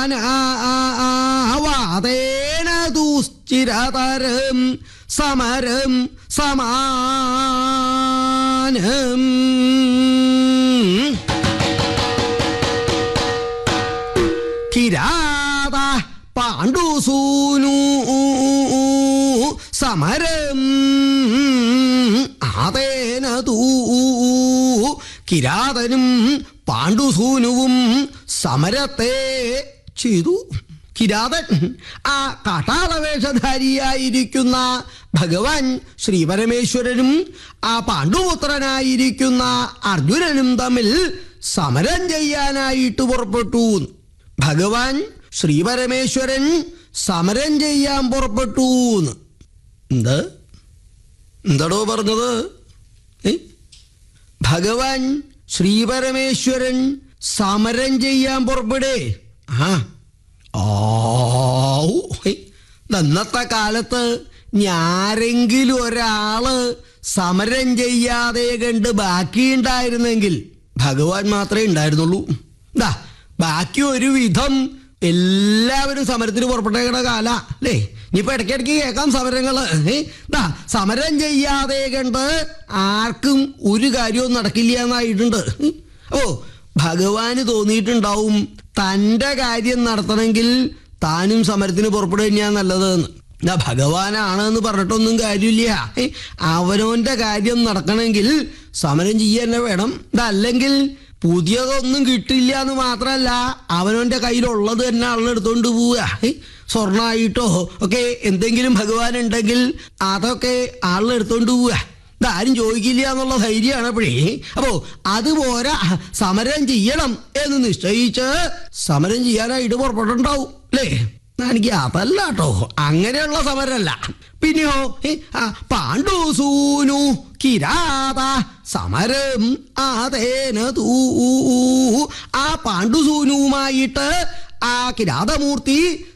ഭഗവാനാവാതേന ദുശ്ചിരതരം സമരം സമാനം കിരാത പാണ്ഡുസൂനു സമരം ആതേന തൂ കിരാതനും പാണ്ഡുസൂനുവും സമരത്തെ ചെയ്തു കിരാതൻ ആ കാട്ടാളവേഷധാരിയായിരിക്കുന്ന ഭഗവാൻ ശ്രീപരമേശ്വരനും ആ പാണ്ഡുപുത്രനായിരിക്കുന്ന അർജുനനും തമ്മിൽ സമരം ചെയ്യാനായിട്ട് പുറപ്പെട്ടു ഭഗവാൻ ശ്രീപരമേശ്വരൻ സമരം ചെയ്യാൻ പുറപ്പെട്ടു എന്ത് എന്താടോ പറഞ്ഞത് ഏ? ഭഗവാൻ ശ്രീപരമേശ്വരൻ സമരം ചെയ്യാൻ പുറപ്പെടേ ആ ആവൂ. ഹേയ്. ഇന്നത്തെ കാലത്ത് ഞാരെങ്കിലും ഒരാള് സമരം ചെയ്യാതെ കണ്ട് ബാക്കിയുണ്ടായിരുന്നെങ്കിൽ ഭഗവാൻ മാത്രമേ ഉണ്ടായിരുന്നുള്ളൂ ദാ ബാക്കി ഒരു വിധം എല്ലാവരും സമരത്തിന് പുറപ്പെട്ടേക്കണ കാല അല്ലേ ഇനിയിപ്പോ ഇടയ്ക്കിടയ്ക്ക് കേൾക്കാം സമരങ്ങള് ഏ? ദാ സമരം ചെയ്യാതെ കണ്ട് ആർക്കും ഒരു കാര്യവും നടക്കില്ല എന്നായിട്ടുണ്ട് ഓ ഭഗവാന് തോന്നിയിട്ടുണ്ടാവും തൻ്റെ കാര്യം നടത്തണമെങ്കിൽ താനും സമരത്തിന് പുറപ്പെടുക തന്നെയാണ് നല്ലതെന്ന് എന്നാ ഭഗവാനാണ് എന്ന് പറഞ്ഞിട്ടൊന്നും കാര്യമില്ല ഏ, അവനവന്റെ കാര്യം നടക്കണമെങ്കിൽ സമരം ചെയ്യാൻ തന്നെ വേണം ഇതല്ലെങ്കിൽ പുതിയതൊന്നും കിട്ടില്ല എന്ന് മാത്രമല്ല അവനവന്റെ കയ്യിലുള്ളത് തന്നെ ആളെടുത്തോണ്ട് പോവുക ഏ, സ്വർണ്ണമായിട്ടോ ഒക്കെ എന്തെങ്കിലും ഭഗവാൻ ഉണ്ടെങ്കിൽ അതൊക്കെ ആളെടുത്തോണ്ട് പോവുക ഇതാരും ചോദിക്കില്ല എന്നുള്ള ധൈര്യമാണ് അപ്പോഴേ അപ്പോ അതുപോലെ സമരം ചെയ്യണം എന്ന് നിശ്ചയിച്ച് സമരം ചെയ്യാനായിട്ട് പുറപ്പെട്ടുണ്ടാവും അല്ലേ എനിക്ക് അതല്ല കേട്ടോ അങ്ങനെയുള്ള സമരമല്ല പിന്നെയോ ഏ, ആ, പാണ്ഡുസൂനു കിരാത സമരം ആതേന തൂ ആ പാണ്ഡുസൂനുവുമായിട്ട് ആ കിരാതമൂർത്തി